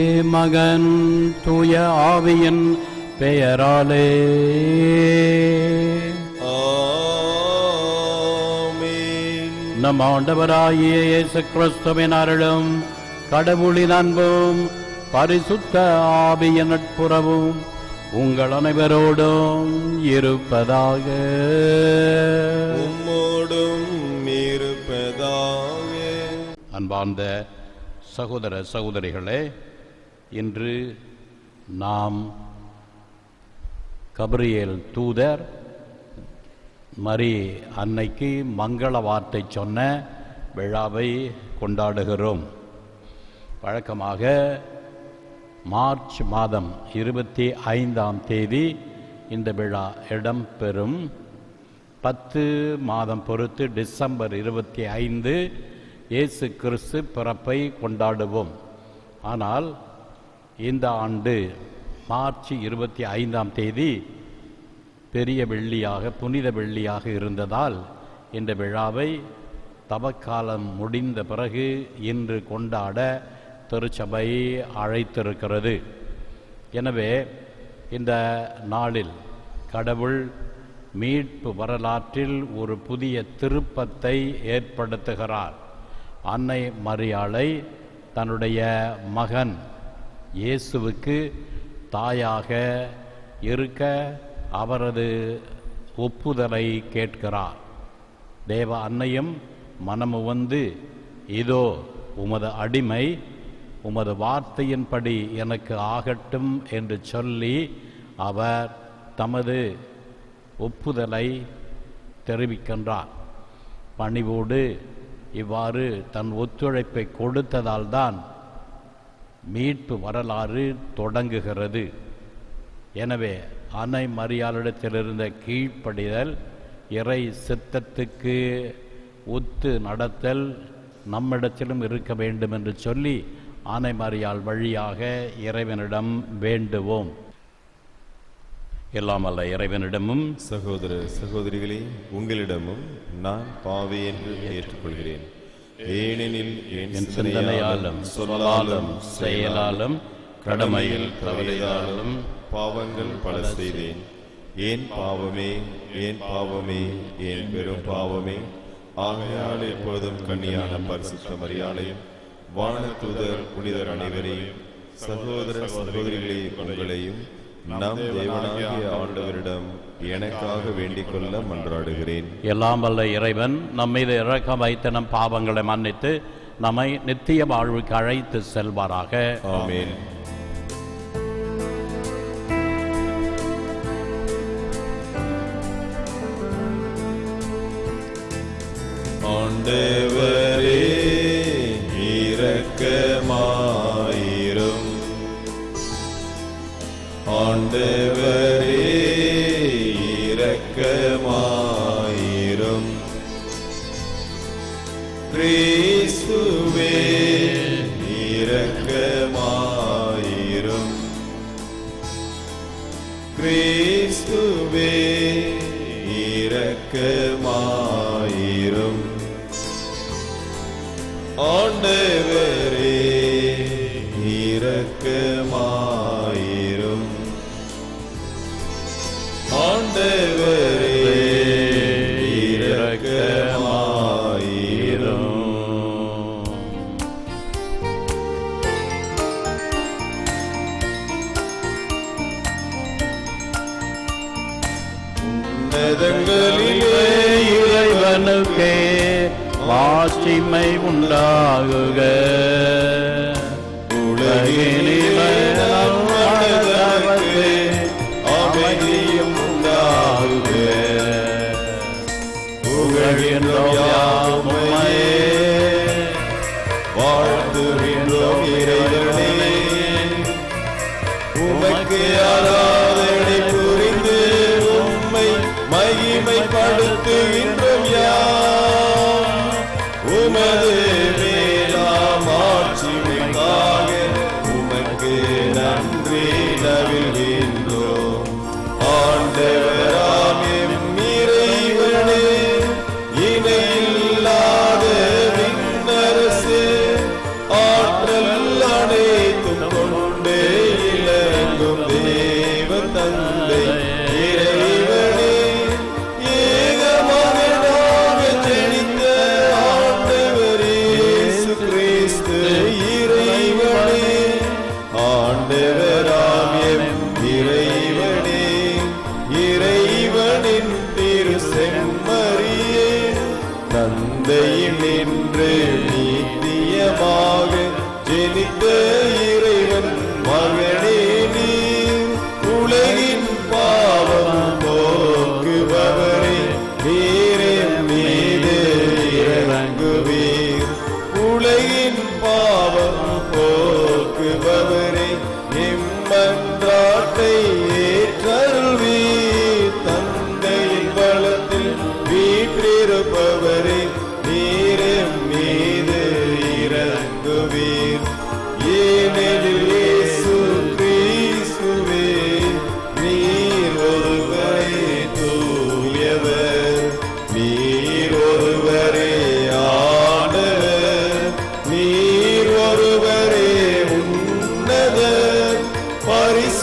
மகன் தூய ஆவியின் பெயராலே ஆமென். நம் ஆண்டவராகிய இயேசு கிறிஸ்துவின் அருளும் கடவுளின் அன்பும் பரிசுத்த ஆவியின் நட்புறவும் உங்கள் அனைவரோடும் இருப்பதாக உம்மோடும் இருப்பதாக அன்பார்ந்த சகோதர சகோதரிகளே இன்று நாம் கபிரியேல் தூதர் மரி அன்னைக்கு மங்கள வார்த்தை சொன்ன விழாவை கொண்டாடுகிறோம் வழக்கமாக மார்ச் மாதம் இருபத்தி ஐந்தாம் தேதி இந்த விழா இடம்பெறும் பத்து மாதம் பொறுத்து டிசம்பர் இருபத்தி ஐந்து இயேசு கிறிஸ்து பிறப்பை கொண்டாடுவோம் ஆனால் இந்த ஆண்டு மார்ச் இருபத்தி ஐந்தாம் தேதி பெரிய வெள்ளியாக புனித வெள்ளியாக இருந்ததால் இந்த விழாவை தவக்காலம் முடிந்த பிறகு இன்று கொண்டாட திருச்சபை அழைத்திருக்கிறது எனவே இந்த நாளில் கடவுள் மீட்பு வரலாற்றில் ஒரு புதிய திருப்பத்தை ஏற்படுத்துகிறார் அன்னை மரியாளை தன்னுடைய மகன் இயேசுவுக்கு தாயாக இருக்க அவரது ஒப்புதலை கேட்கிறார் தேவ அன்னையும் மனமு வந்து இதோ உமது அடிமை உமது வார்த்தையின்படி எனக்கு ஆகட்டும் என்று சொல்லி அவர் தமது ஒப்புதலை தெரிவிக்கின்றார் பணிவோடு இவ்வாறு தன் ஒத்துழைப்பை கொடுத்ததால்தான் மீட்பு வரலாறு தொடங்குகிறது எனவே அன்னை மரியாளிடத்திலிருந்த கீழ்ப்படிதல் இறை சித்தத்துக்கு ஒத்து நடத்தல் நம்மிடத்திலும் இருக்க வேண்டும் என்று சொல்லி ஆனை மரியாள் வழியாக இறைவனிடம் வேண்டுவோம் எல்லாம் அல்ல இறைவனிடமும் சகோதர சகோதரிகளே உங்களிடமும் நான் பாவி என்று ஏற்றுக்கொள்கிறேன் ஏனெனில் என் சிந்தனையாலும் சொல்லாலும் செயலாலும் கடமையில் தவறியதாலும் பாவங்கள் பல செய்தேன் ஏன் பாவமே ஏன் பாவமே ஏன் பெரும் பாவமே ஆகையால் எப்போதும் கண்ணியான பரிசுத்த மரியாதையும் வானதூதர் புனிதர் அனைவரையும் சகோதர சகோதரிகளே உங்களையும் நம் தேவனாகிய ஆண்டவரிடம் எனக்காக வேண்டிக் கொள்ள மன்றாடுகிறேன் எல்லாம் வல்ல இறைவன் நம் மீது இறக்கம் வைத்த நம் பாவங்களை மன்னித்து நம்மை நித்திய வாழ்வுக்கு அழைத்து செல்வாராக ஆமென் ஆண்டவரே இரக்கமாயிரும் ஆண்டவரே இரக்கமாயிரும் கிறிஸ்துவே இரக்கமாயிரும் கிறிஸ்துவே இரக்கமாயிரும் ஆண்டவரே இரக்கமாயிரும் ஆண்டவரே இரக்கமாயிரும் உன்னதங்களிலே இறைவனுக்கே மாட்சிமை உண்டாகுக உலகினிலே நம்மனதற்கு அமைதியும் உண்டாகுக புகழ்கின்றோம் யாவுமையே வாழ்த்துகின்றோம் இறைவனே உமக்கு ஆராதனை புரிந்து உம்மை மகிமைப்படுத்துகின்றோம் யாம் உமது மேலாம் ஆட்சிமைக்காக உமக்கு நன்றி நவிழ்கின்றோம் ஆண்டவராமே இறைவனே இணையில்லாத விண்ணரசு ஆற்றல் அனைத்தும் கொண்ட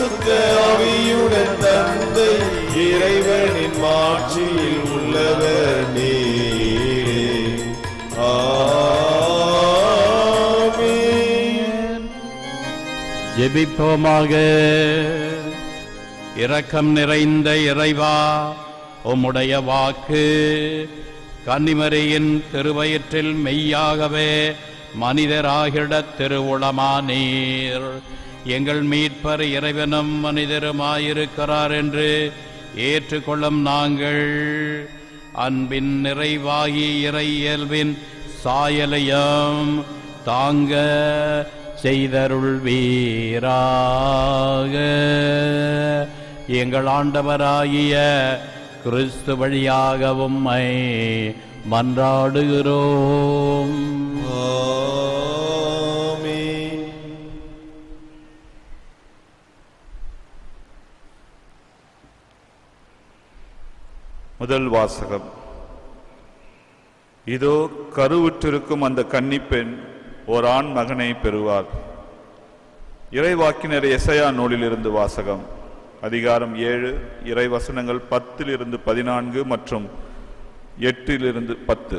பரிசுத்த ஆவியுடன் தந்தை இறைவனின் மாட்சியில் உள்ளவர் நீரே ஆமென் ஜெபிப்போமாக இரக்கம் நிறைந்த இறைவா உம்முடைய வாக்கு கன்னிமரியின் திருவயிற்றில் மெய்யாகவே மனிதராகிடத் திருவுளமா நீர் எங்கள் மீட்பர் இறைவனும் மனிதருமாயிருக்கிறார் என்று ஏற்றுக்கொள்ளும் நாங்கள் அன்பின் நிறைவாகி இறை இயல்பின் சாயலையும் தாங்க செய்தருள் வீராக எங்கள் ஆண்டவராகிய கிறிஸ்து வழியாக உம்மை மன்றாடுகிறோம் ஆமென் முதல் வாசகம் இதோ கருவுற்றிருக்கும் அந்த கன்னிப்பெண் ஓர் ஆண் மகனை பெறுவார் இறைவாக்கினர் எசையா நூலிலிருந்து வாசகம் அதிகாரம் ஏழு இறை வசனங்கள் பத்திலிருந்து பதினான்கு மற்றும் எட்டிலிருந்து பத்து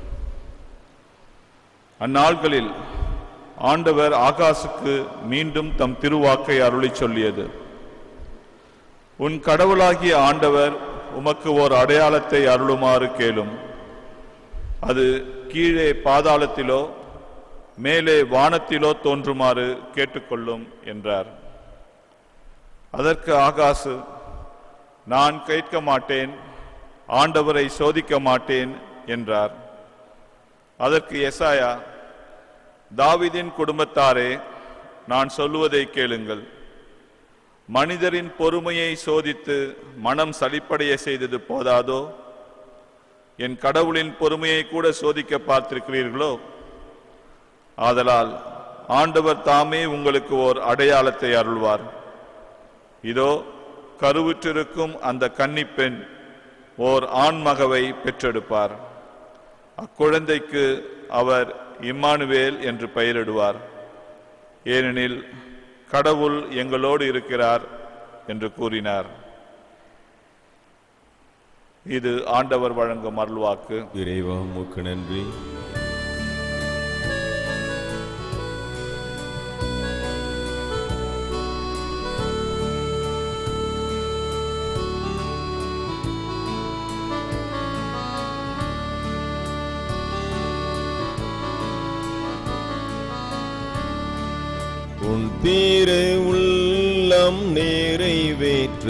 அந்நாள்களில் ஆண்டவர் ஆகாசுக்கு மீண்டும் தம் திருவாக்கை அருளிச் சொல்லியது உன் கடவுளாகிய ஆண்டவர் உமக்கு ஓர் அடையாளத்தை அருளுமாறு கேளும் அது கீழே பாதாளத்திலோ மேலே வானத்திலோ தோன்றுமாறு கேட்டுக்கொள்ளும் என்றார் அதற்கு ஆகாசு நான் கேட்க மாட்டேன் ஆண்டவரை சோதிக்க மாட்டேன் என்றார் அதற்கு எசாயா தாவீதின் குடும்பத்தாரே நான் சொல்லுவதை கேளுங்கள் மனிதரின் பொறுமையை சோதித்து மனம் சலிப்படைய செய்தது போதாதோ என் கடவுளின் பொறுமையை கூட சோதிக்க பார்த்திருக்கிறீர்களோ ஆதலால் ஆண்டவர் தாமே உங்களுக்கு ஓர் அடையாளத்தை அருள்வார் இதோ கருவுற்றிருக்கும் அந்த கன்னிப்பெண் ஓர் ஆண்மகவை பெற்றெடுப்பார் அக்குழந்தைக்கு அவர் இம்மானுவேல் என்று பெயரிடுவார் ஏனெனில் கடவுள் எங்களோடு இருக்கிறார் என்று கூறினார் இது ஆண்டவர் வழங்கும் அருள்வாக்கு இறைவா உமக்கு நன்றி உன் தீர உள்ளம் நிறைவேற்ற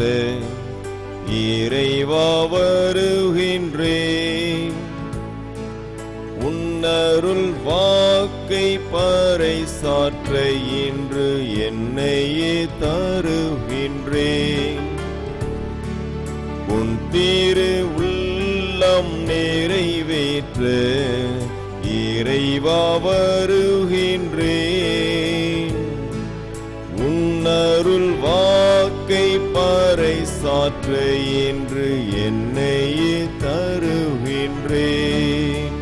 இறைவா வருகின்றேன் உன்னருள் வாக்கை பறைசாற்ற இன்று என்னையே தருகின்றேன் உன் தீரு உள்ளம் நிறைவேற்ற இறைவா வருகின்றேன் உன்னருள் வாக்கை பறைசாற்ற என்று என்னையே தருகின்றேன்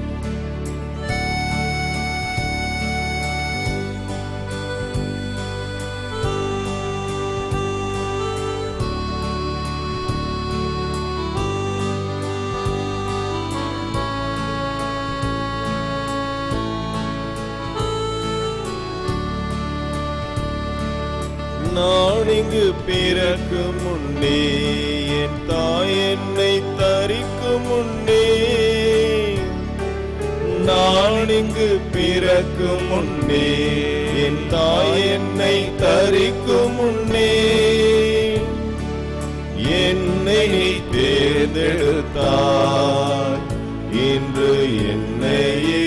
நான் இங்கு பிறக்கு முன்னே என் தாய் என்னை தரிக்கும் முன்னே நான் இங்கு பிறக்கு முன்னே என் தாய் என்னை தரிக்கும் முன்னே என்னை நீ தேர்ந்தெடுத்தாய் இன்று என்னையே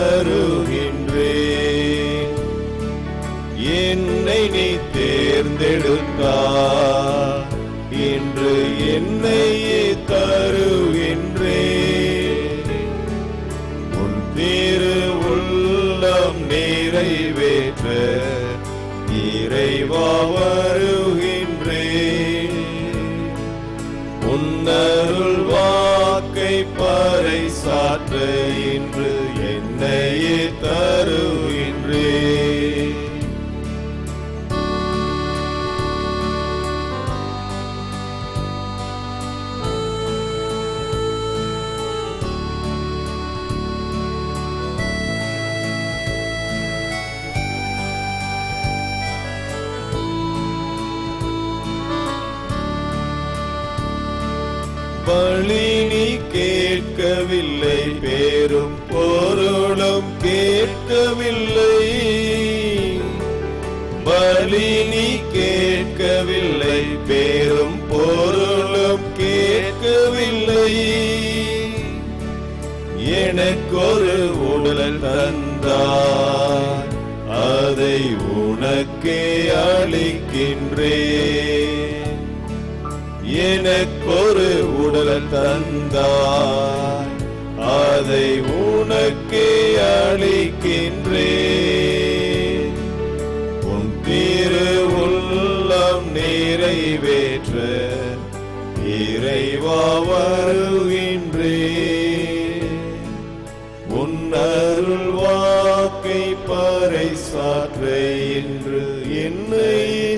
தருகின்றேன் என்னை நீ தேர்ந்தெடுத்தார் இன்று என்னையே தருகின்றேன் உன் திரு உள்ளம் நிறைவேற்ற இறைவா வருகின்றேன் உன்னருள் வாக்கை பறைசாற்ற இன்று என்னையே தருகின்றேன் பலி நீ கேட்கவில்லை பேரும் பொருளும் கேட்கவில்லை பலி நீ கேட்கவில்லை பேரும் பொருளும் கேட்கவில்லை எனக்கொரு உடல் தந்தாய் அதை உனக்கே அளிக்கின்றேன் எனக்கொரு உடல் தந்தாய் அதை உனக்கே அளிக்கின்றேன் உன் திரு உள்ளம் நிறைவேற்ற இறைவா வருகின்றேன் உன் அருள் வாக்கை பறைசாற்ற இன்று என்னை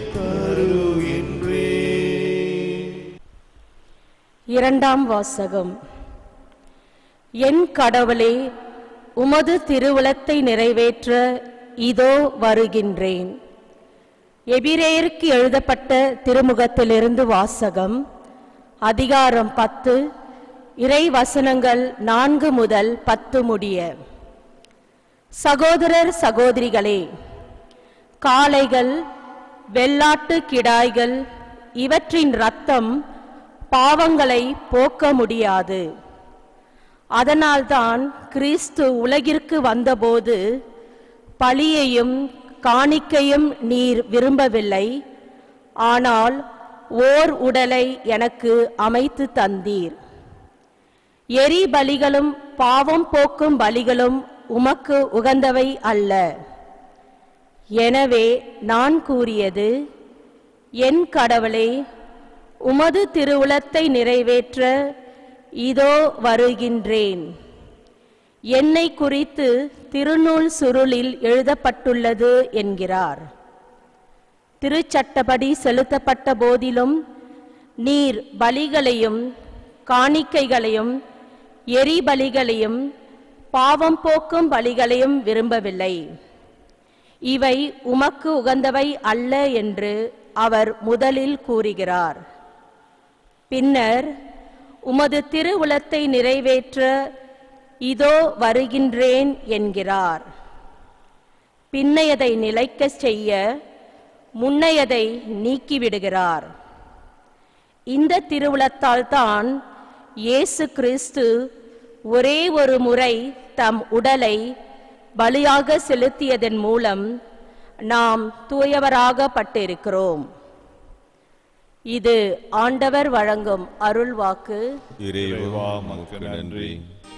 தருகின்றேன் இரண்டாம் வாசகம் என் கடவுளே உமது திருவுளத்தை நிறைவேற்ற இதோ வருகின்றேன் எபிரேயருக்கு எழுதப்பட்ட திருமுகத்திலிருந்து வாசகம் அதிகாரம் பத்து இறை வசனங்கள் நான்கு முதல் பத்து முடிய சகோதரர் சகோதரிகளே காளைகள் வெள்ளாட்டு கிடாய்கள் இவற்றின் இரத்தம் பாவங்களை போக்க முடியாது அதனால்தான் கிறிஸ்து உலகிற்கு வந்தபோது பலியையும் காணிக்கையும் நீர் விரும்பவில்லை ஆனால் ஓர் உடலை எனக்கு அமைத்து தந்தீர் எரி பலிகளும் பாவம் போக்கும் பலிகளும் உமக்கு உகந்தவை அல்ல எனவே நான் கூறியது என் கடவுளே உமது திருவுளத்தை நிறைவேற்ற இதோ வருகின்றேன் என்னை குறித்து திருநூல் சுருளில் எழுதப்பட்டுள்ளது என்கிறார் திருச்சட்டப்படி செலுத்தப்பட்ட போதிலும் நீர் பலிகளையும் காணிக்கைகளையும் எரி பலிகளையும் பாவம் போக்கும் பலிகளையும் விரும்பவில்லை இவை உமக்கு உகந்தவை அல்ல என்று அவர் முதலில் கூறுகிறார் பின்னர் உமது திருவுளத்தை நிறைவேற்ற இதோ வருகின்றேன் என்கிறார் பின்னையதை நிலைக்கச் செய்ய முன்னையதை நீக்கிவிடுகிறார் இந்த திருவுளத்தால் தான் இயேசு கிறிஸ்து ஒரே ஒரு முறை தம் உடலை பலியாக செலுத்தியதன் மூலம் நாம் தூயவராகப்பட்டிருக்கிறோம் இது ஆண்டவர் வழங்கும் அருள்வாக்கு இறைவா மக்கு நன்றி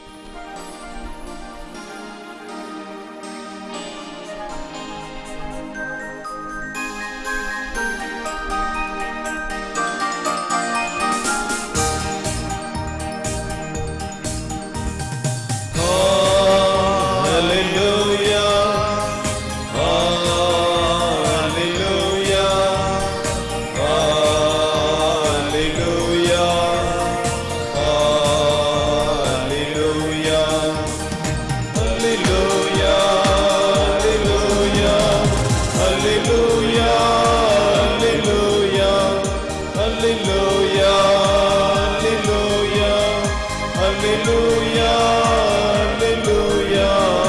Hallelujah. Hallelujah. Hallelujah. Hallelujah. Hallelujah. Hallelujah. Hallelujah. Hallelujah. Hallelujah. Hallelujah. Hallelujah. Hallelujah.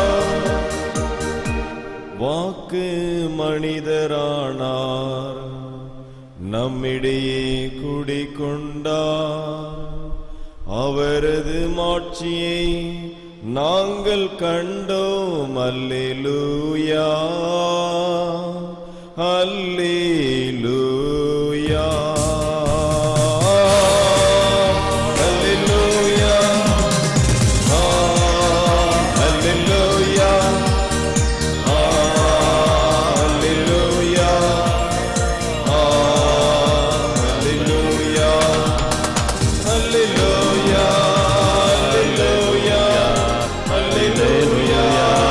வாக்கு மனிதரானார் நம்மிடையே குடிகொண்டார் அவரது மாட்சியை நாங்கள் கண்டோம் அல்லேலூயா அல்லேலூயா அல்லேலூயா அல்லேலூயா Hallelujah. Hallelujah. Hallelujah. Hallelujah. Hallelujah.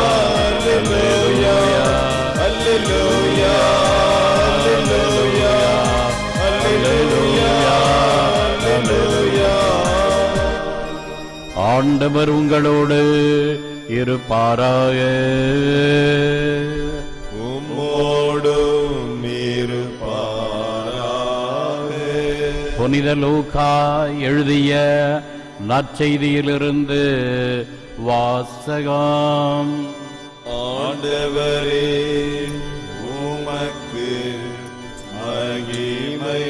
Hallelujah. Hallelujah. Hallelujah. Hallelujah. ஆண்டவர் உங்களோடு இருப்பாராக உம்மோடும் இருப்பாராக புனித லூக்கா எழுதிய நற்செய்தியிலிருந்து வாசகம் ஆண்டவரே உமக்கு மகிமை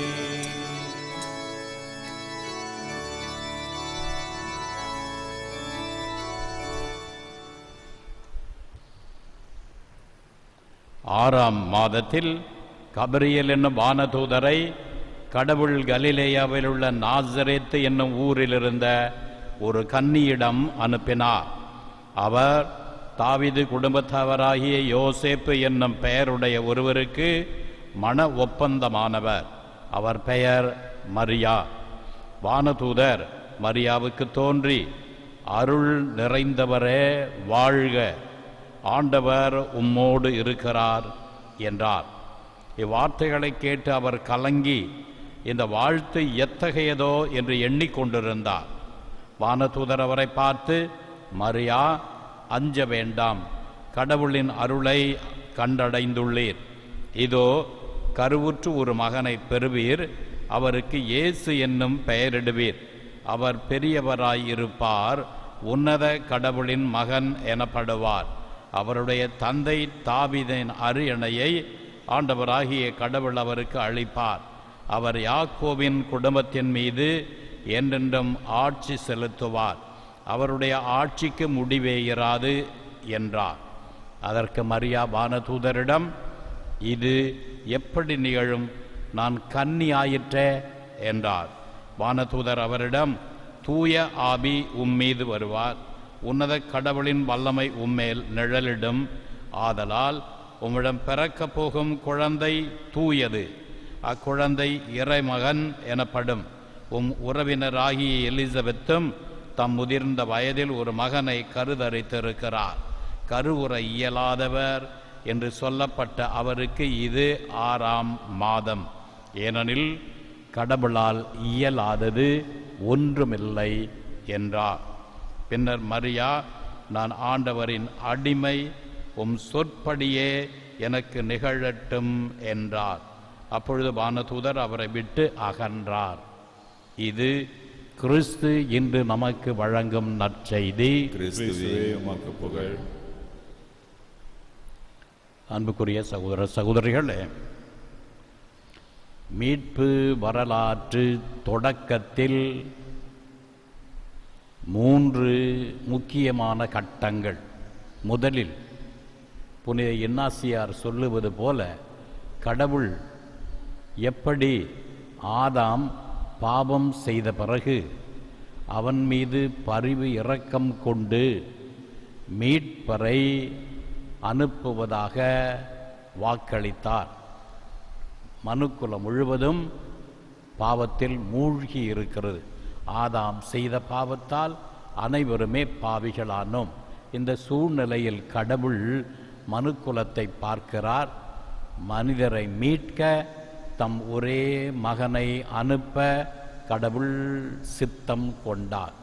ஆறாம் மாதத்தில் கபரியல் என்னும் வானதூதரை கடவுள் கலிலேயாவில் உள்ள நாசரேத்து என்னும் ஊரில் இருந்த ஒரு கன்னியிடம் அனுப்பினார் அவர் தாவிது குடும்பத்தவராகிய யோசேப்பு என்னும் பெயருடைய ஒருவருக்கு மன ஒப்பந்தமானவர் அவர் பெயர் மரியா வானதூதர் மரியாவுக்கு தோன்றி அருள் நிறைந்தவரே வாழ்க ஆண்டவர் உம்மோடு இருக்கிறார் என்றார் இவ்வார்த்தைகளை கேட்டு அவர் கலங்கி இந்த வாழ்த்து எத்தகையதோ என்று எண்ணிக்கொண்டிருந்தார் வானதூதர் அவரை பார்த்து மரியா அஞ்ச வேண்டாம் கடவுளின் அருளை கண்டடைந்துள்ளீர் இதோ கருவுற்று ஒரு மகனை பெறுவீர் அவருக்கு இயேசு என்னும் பெயரிடுவீர் அவர் பெரியவராய் இருப்பார் உன்னத கடவுளின் மகன் எனப்படுவார் அவருடைய தந்தை தாவீதின் அரியணையை ஆண்டவராகிய கடவுள் அவருக்கு அளிப்பார் அவர் யாக்கோவின் குடும்பத்தின் மீது என்றென்றும் ஆட்சி செலுத்துவார் அவருடைய ஆட்சிக்கு முடிவே இராது என்றார் அதற்கு மரியா வானதூதரிடம் இது எப்படி நிகழும் நான் கன்னி ஆயிற்றே என்றார் வானதூதர் அவரிடம் தூய ஆவி உம்மீது வருவார் உன்னத கடவுளின் வல்லமை உம்மேல் நிழலிடும் ஆதலால் உம்மிடம் பிறக்கப் போகும் குழந்தை தூயது அக்குழந்தை இறைமகன் எனப்படும் உம் உறவினராகிய எலிசபெத்தும் தம் முதிர்ந்த வயதில் ஒரு மகனை கருதரித்திருக்கிறார் கருவுற இயலாதவர் என்று சொல்லப்பட்ட அவருக்கு இது ஆறாம் மாதம் ஏனெனில் கடவுளால் இயலாதது ஒன்றுமில்லை என்றார் பின்னர் மரியா நான் ஆண்டவரின் அடிமை உம் சொற்படியே எனக்கு நிகழட்டும் என்றார் அப்பொழுது வானதூதர் அவரை விட்டு அகன்றார் இது கிறிஸ்து இன்று நமக்கு வழங்கும் நற்செய்தி கிறிஸ்துவே உமக்கு புகழ் அன்புக்குரிய சகோதர சகோதரிகளே மீட்பு வரலாற்று தொடக்கத்தில் மூன்று முக்கியமான கட்டங்கள் முதலில் புனித இன்னாசியார் சொல்லுவது போல கடவுள் எப்படி ஆதாம் பாவம் செய்த பிறகு அவன் மீது பரிவு இரக்கம் கொண்டு மீட்பரை அனுப்புவதாக வாக்களித்தார் மனுக்குலம் முழுவதும் பாவத்தில் மூழ்கி இருக்கிறது ஆதாம் செய்த பாவத்தால் அனைவருமே பாவிகளானோம் இந்த சூழ்நிலையில் கடவுள் மனுக்குலத்தை பார்க்கிறார் மனிதரை மீட்க தம் ஒரே மகனை அனுப்ப கடவுள் சித்தம் கொண்டார்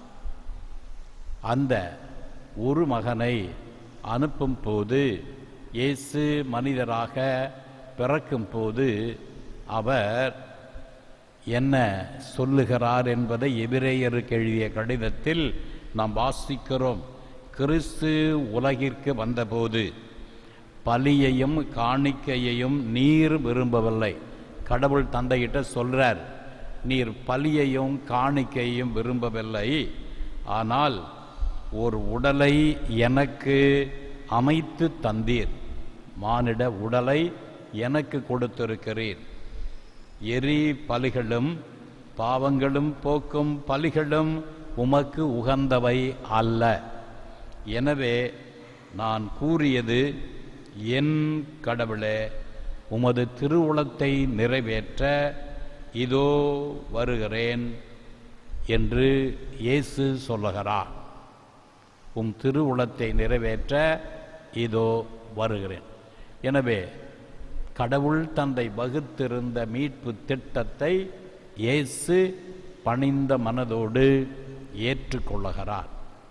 அந்த ஒரு மகனை அனுப்பும் போது இயேசு மனிதராக பிறக்கும் போது அவர் என்ன சொல்லுகிறார் என்பதை எபிரேயருக்கு எழுதிய கடிதத்தில் நாம் வாசிக்கிறோம் கிறிஸ்து உலகிற்கு வந்தபோது பலியையும் காணிக்கையையும் நீர் விரும்பவில்லை கடவுள் தந்தையிட்ட சொல்றார் நீர் பலியையும் காணிக்கையும் விரும்பவில்லை ஆனால் ஒரு உடலை எனக்கு அமைத்து தந்தீர் மானிட உடலை எனக்கு கொடுத்திருக்கிறீர் எரி பலிகளும் பாவங்களும் போக்கும் பலிகளும் உமக்கு உகந்தவை அல்ல எனவே நான் கூறியது என் கடவுளே உமது திருவுளத்தை நிறைவேற்ற இதோ வருகிறேன் என்று இயேசு சொல்லுகிறார் உம் திருவுளத்தை நிறைவேற்ற இதோ வருகிறேன் எனவே கடவுள் தந்தை வகுத்திருந்த மீட்பு திட்டத்தை இயேசு பணிந்த மனதோடு ஏற்றுக்கொள்ளுகிறார்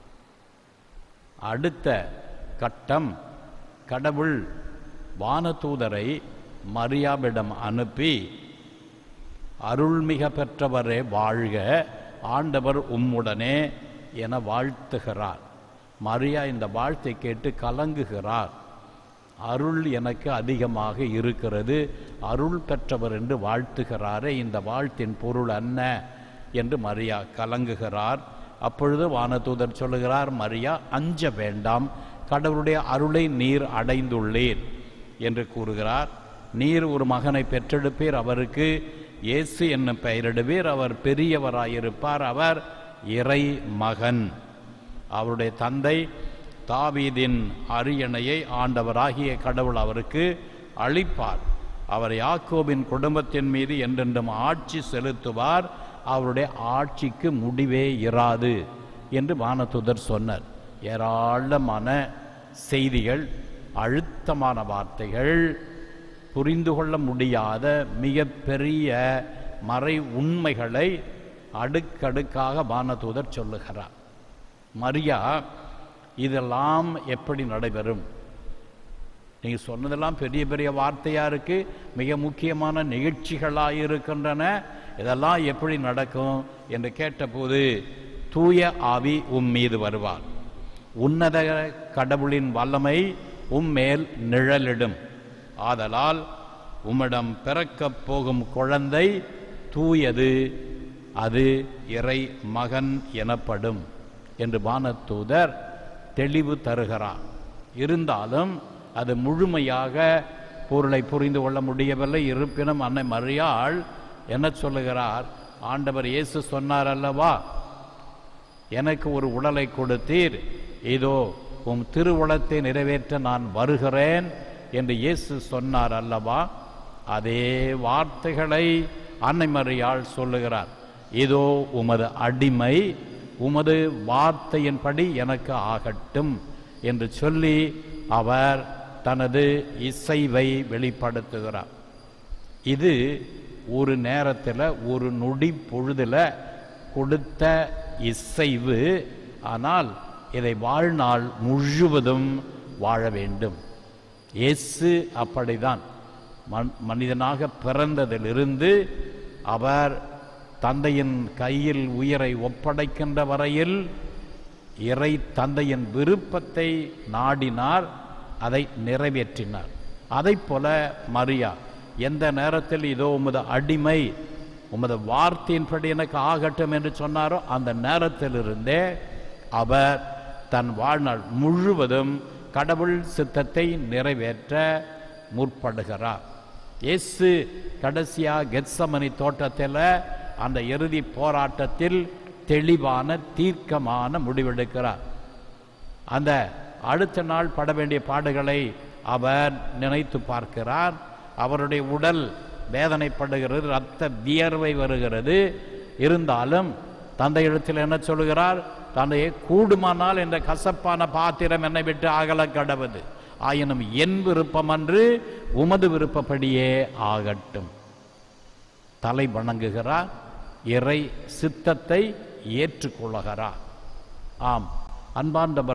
அடுத்த கட்டம் கடவுள் வானதூதரை மரியாவிடம் அனுப்பி அருள்மிக பெற்றவரே வாழ்க ஆண்டவர் உம்முடனே என வாழ்த்துகிறார் மரியா இந்த வாழ்த்தை கேட்டு கலங்குகிறார் அருள் எனக்கு அதிகமாக இருக்கிறது அருள் பெற்றவர் என்று வாழ்த்துகிறாரே இந்த வாழ்த்தின் பொருள் என்ன என்று மரியா கலங்குகிறார் அப்பொழுது வானதூதர் சொல்லுகிறார் மரியா அஞ்ச வேண்டாம் கடவுளுடைய அருளை நீர் அடைந்துள்ளீர் என்று கூறுகிறார் நீர் ஒரு மகனை பெற்றெடுப்பீர் அவருக்கு இயேசு என்னும் பெயரிடுவீர் அவர் பெரியவராயிருப்பார் அவர் இறை மகன் அவருடைய தந்தை தாவீதின் அரியணையை ஆண்டவராகிய கடவுள் அவருக்கு அளிப்பார் அவர் யாக்கோபின் குடும்பத்தின் மீது என்றென்றும் ஆட்சி செலுத்துவார் அவருடைய ஆட்சிக்கு முடிவே இராது என்று வானதுதர் சொன்னார் ஏராளமான செய்திகள் அழுத்தமான வார்த்தைகள் புரிந்து கொள்ள முடியாத மிகப்பெரிய மறை உண்மைகளை அடுக்கடுக்காக வானதூதர் சொல்லுகிறார் மரியா இதெல்லாம் எப்படி நடைபெறும் நீங்க சொன்னதெல்லாம் பெரிய பெரிய வார்த்தையா இருக்கு மிக முக்கியமான நிகழ்ச்சிகளாக இருக்கின்றன இதெல்லாம் எப்படி நடக்கும் என்று கேட்டபோது தூய ஆவி உம் மீது வருவார் உன்னத கடவுளின் வல்லமை உம்மேல் நிழலிடும் ஆதலால் உம்மிடம் பிறக்கப் போகும் குழந்தை தூயது அது இறை மகன் எனப்படும் என்று வானத்தூதர் தெளிவு தருகிறார் இருந்தாலும் அது முழுமையாக பொருளை புரிந்து கொள்ள முடியவில்லை இருப்பினும் அன்னை மரியாள் என்ன சொல்லுகிறார் ஆண்டவர் இயேசு சொன்னார் அல்லவா எனக்கு ஒரு உடலை கொடுத்தீர் இதோ உம் திருவுளத்தை நிறைவேற்ற நான் வருகிறேன் என்று இயேசு சொன்னார் அல்லவா அதே வார்த்தைகளை அன்னை மரியாள் சொல்லுகிறார் இதோ உமது அடிமை உமது வார்த்தையின்படி எனக்கு ஆகட்டும் என்று சொல்லி அவர் தனது இசைவை வெளிப்படுத்துகிறார் இது ஒரு நேரத்தில் ஒரு நொடி பொழுதுல கொடுத்த இசைவு ஆனால் இதை வாழ்நாள் முழுவதும் வாழ வேண்டும் இயேசு அப்படிதான் மன்- மனிதனாக பிறந்ததிலிருந்து அவர் தந்தையின் கையில் உயிரை ஒப்படைக்கின்ற வரையில் இறை தந்தையின் விருப்பத்தை நாடினார் அதை நிறைவேற்றினார் அதைப் போல மரியா எந்த நேரத்தில் இதோ உமது அடிமை உமது வார்த்தையின்படி எனக்கு ஆகட்டும் என்று சொன்னாரோ அந்த நேரத்திலிருந்தே அவர் தன் வாழ்நாள் முழுவதும் கடவுள் சித்தத்தை நிறைவேற்ற முற்படுகிறார் இயேசு கடைசியா கெத்சமனி தோட்டத்தில் அந்த இறுதி போராட்டத்தில் தெளிவான தீர்க்கமான முடிவெடுக்கிறார் அந்த அடுத்த நாள் பட வேண்டிய பாடுகளை அவர் நினைத்து பார்க்கிறார் அவருடைய உடல் வேதனைப்படுகிறது இரத்த வியர்வை வருகிறது இருந்தாலும் தந்தை இடத்தில் என்ன சொல்லுகிறார் தந்தையை கூடுமானால் இந்த கசப்பான பாத்திரம் என்னை விட்டு அகல கடவுது ஆயினும் என் விருப்பம் அன்று உமது விருப்பப்படியே ஆகட்டும் தலை வணங்குகிறார் இறை சித்தத்தை ஏற்றுக்கொள்ளுகிறார் ஆம் அன்பார்ந்த